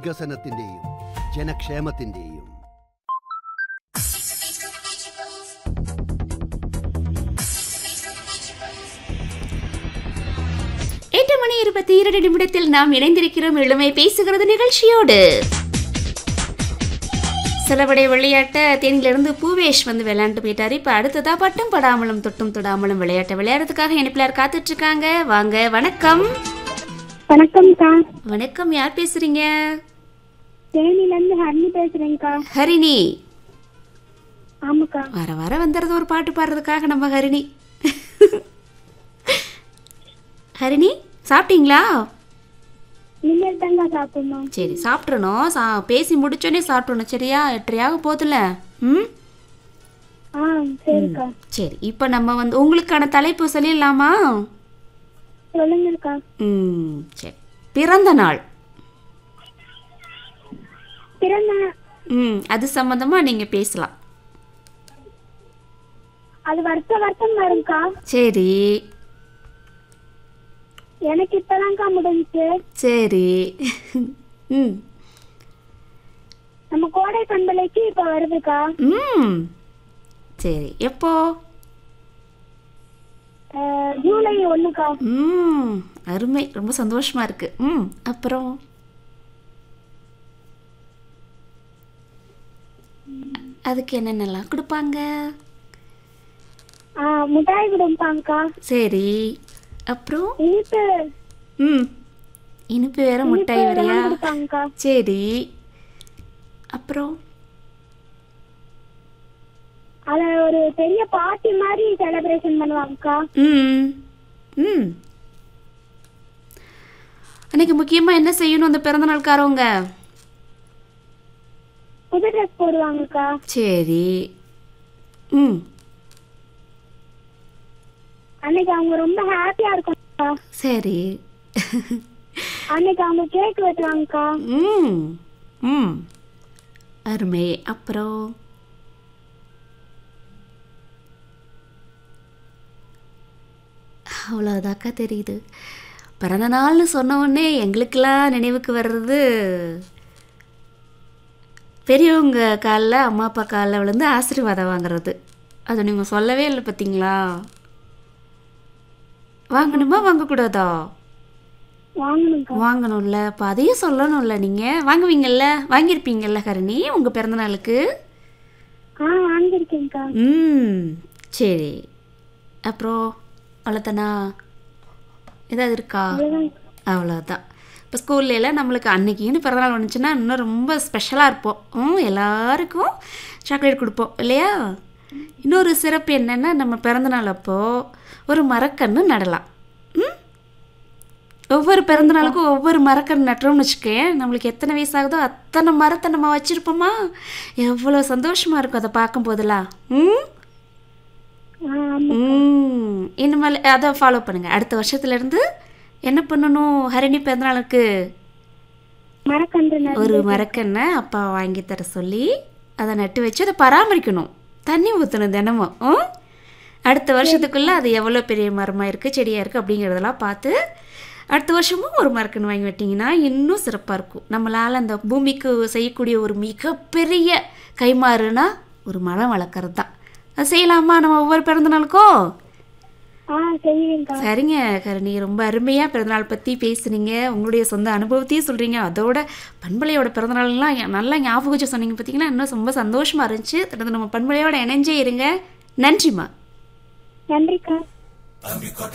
വികസനത്തിന്റെയും ജനക്ഷേമത്തിന്റെയും எட்டு மணி இருபத்தி இரண்டு நிமிடத்தில் நாம் இணைந்திருக்கிறோம் இளமை பேசுகிறது நிகழ்ச்சியோடு சிலபடை விளையாட்ட தேனியிலிருந்து பூவேஷ் வந்து விளையாண்டு போயிட்டாரு இப்போ அடுத்ததா பட்டும் படாமலும் தொட்டும் தொடாமலும் விளையாட்டை விளையாடுறதுக்காக இணைப்பிலார் காத்துட்டு இருக்காங்க வாங்க வணக்கம் வணக்கம்க்கா வணக்கம் யார் பேசுறீங்க தேனில இருந்து ஹர்னி பேசுறேங்க்கா ஹரிணி ஆமாக்கா வர வர வந்துடுறது ஒரு பாட்டு பாடுறதுக்காக நம்ம ஹரிணி ஹரிணி சாப்பிட்டீங்களா இனிமேல் தாங்க சாப்பிடணும் சரி சாப்பிட்றணும் சா பேசி முடிச்சோடனே சாப்பிட்றணும் சரியா எட்டரையாக போதில்ல ம் ஆ சரிக்கா சரி இப்போ நம்ம வந்து உங்களுக்கான தலைப்பு சொல்லிடலாமா சொல்லுங்கக்கா ம் சரி பிறந்த நாள் பிறந்த ம் அது சம்மந்தமாக நீங்கள் பேசலாம் அது வருஷம் வருஷம் வரும்க்கா சரி எனக்கு இப்பதான்க்கா முடிஞ்சுச்சு சரி ம் நம்ம கோடை பண்பலைக்கு இப்ப வருதுக்கா ம் சரி எப்போ அஹ், ஜூலை ஒண்ணுக்கா ம் அருமை ரொம்ப சந்தோஷமா இருக்கு ம் அப்புறம் அதுக்கு என்னென்னலாம் கொடுப்பாங்க ஆ, மிட்டாய் கொடுப்பாங்கக்கா சரி அப்புறம் இனிப்பு ம் இனிப்பு வேற முட்டாய் இனிப்பு வரையா இதெல்லாம் கொடுப்பாங்கக்கா சரி அப்புறம் அத ஒரு பெரிய பார்ட்டி மாதிரி செலிப்ரேஷன் பண்ணுவாங்கக்கா ம் ம் அன்னைக்கு முக்கியமாக என்ன செய்யணும் அந்த பிறந்தநாள்காரவங்க புது ட்ரெஸ் போடுவாங்கக்கா சரி ம் அன்னைக்கு அவங்க ரொம்ப ஹாப்பியா இருக்கும்க்கா சரி அன்னைக்கு அவங்க கேக் வெட்டுவாங்கக்கா ம் ம் அருமை அப்புறம் அவ்வளோதாக்கா தெரியுது பிறந்த நாள்னு சொன்ன உடனே எங்களுக்கெல்லாம் நினைவுக்கு வர்றது பெரியவங்க காலில் அம்மா அப்பா காலில் விழுந்து ஆசீர்வாதம் வாங்குறது அது நீங்கள் சொல்லவே இல்லை பார்த்தீங்களா வாங்கணுமா வாங்கக்கூடாதா வாங்கணும்க்கா வாங்கணும்ல அப்போ அதையும் சொல்லணும்ல நீங்கள் வாங்குவீங்கல்ல வாங்கியிருப்பீங்கல்ல கரணி உங்கள் பிறந்தநாளுக்கு ஆ வாங்கியிருக்கேன்க்கா ம் சரி அப்புறம் அவ்வளோதானா ஏதாவது இருக்கா அவ்வளவுதான் அவ்வளோதான் இப்போ ஸ்கூல்ல நம்மளுக்கு அன்னைக்குன்னு பிறந்தநாள் வந்துச்சுன்னா இன்னும் ரொம்ப ஸ்பெஷலாக இருப்போம் ம் எல்லாருக்கும் சாக்லேட் கொடுப்போம் இல்லையா இன்னொரு சிறப்பு என்னென்னா நம்ம பிறந்தநாள் அப்போது ஒரு மரக்கன்று நடலாம் ம் ஒவ்வொரு பிறந்தநாளுக்கும் ஒவ்வொரு மரக்கன்று நட்டுறோம்னு வச்சுக்கேன் நம்மளுக்கு எத்தனை வயசாகுதோ அத்தனை மரத்தை நம்ம வச்சுருப்போமா எவ்வளோ சந்தோஷமாக இருக்கும் அதை பார்க்கும் போதெல்லாம் ம் ஆ ஆமா ம் இனிமேல் அதை ஃபாலோ பண்ணுங்கள் அடுத்த வருஷத்துலேருந்து என்ன பண்ணணும் ஹரிணி பிறந்தநாளுக்கு மரக்கன்று நடு- ஒரு மரக்கண்ணை அப்பா வாங்கி தர சொல்லி அதை நட்டு வச்சு அதை பராமரிக்கணும் தண்ணி ஊற்றணும் தினமும் ம்? அடுத்த வருஷத்துக்குள்ளே அது எவ்வளோ பெரிய மரமாக இருக்குது செடியாக இருக்குது அப்படிங்கிறதெல்லாம் பார்த்து அடுத்த வருஷமும் ஒரு மரக்கன்று வாங்கி விட்டிங்கன்னா இன்னும் சிறப்பாக இருக்கும் நம்மளால் அந்த பூமிக்கு செய்யக்கூடிய ஒரு மிகப்பெரிய கைமாறுனா ஒரு மரம் வளர்க்குறது தான் அது செய்யலாமா நம்ம ஒவ்வொரு பிறந்த நாளுக்கும் ஆ செய்வேன்க்கா சரிங்க கரணி ரொம்ப அருமையாக பிறந்தநாள் பற்றி பேசுனீங்க உங்களுடைய சொந்த அனுபவத்தையும் சொல்கிறீங்க அதோட பண்பலையோட பிறந்தநாள்லாம் நல்லா ஞாபகம் வச்சு சொன்னீங்க பார்த்தீங்கன்னா இன்னும் ரொம்ப சந்தோஷமாக இருந்துச்சு தொடர்ந்து நம்ம பண்பலையோட இணைஞ்சே இருங்க நன்றிம்மா நன்றிக்கா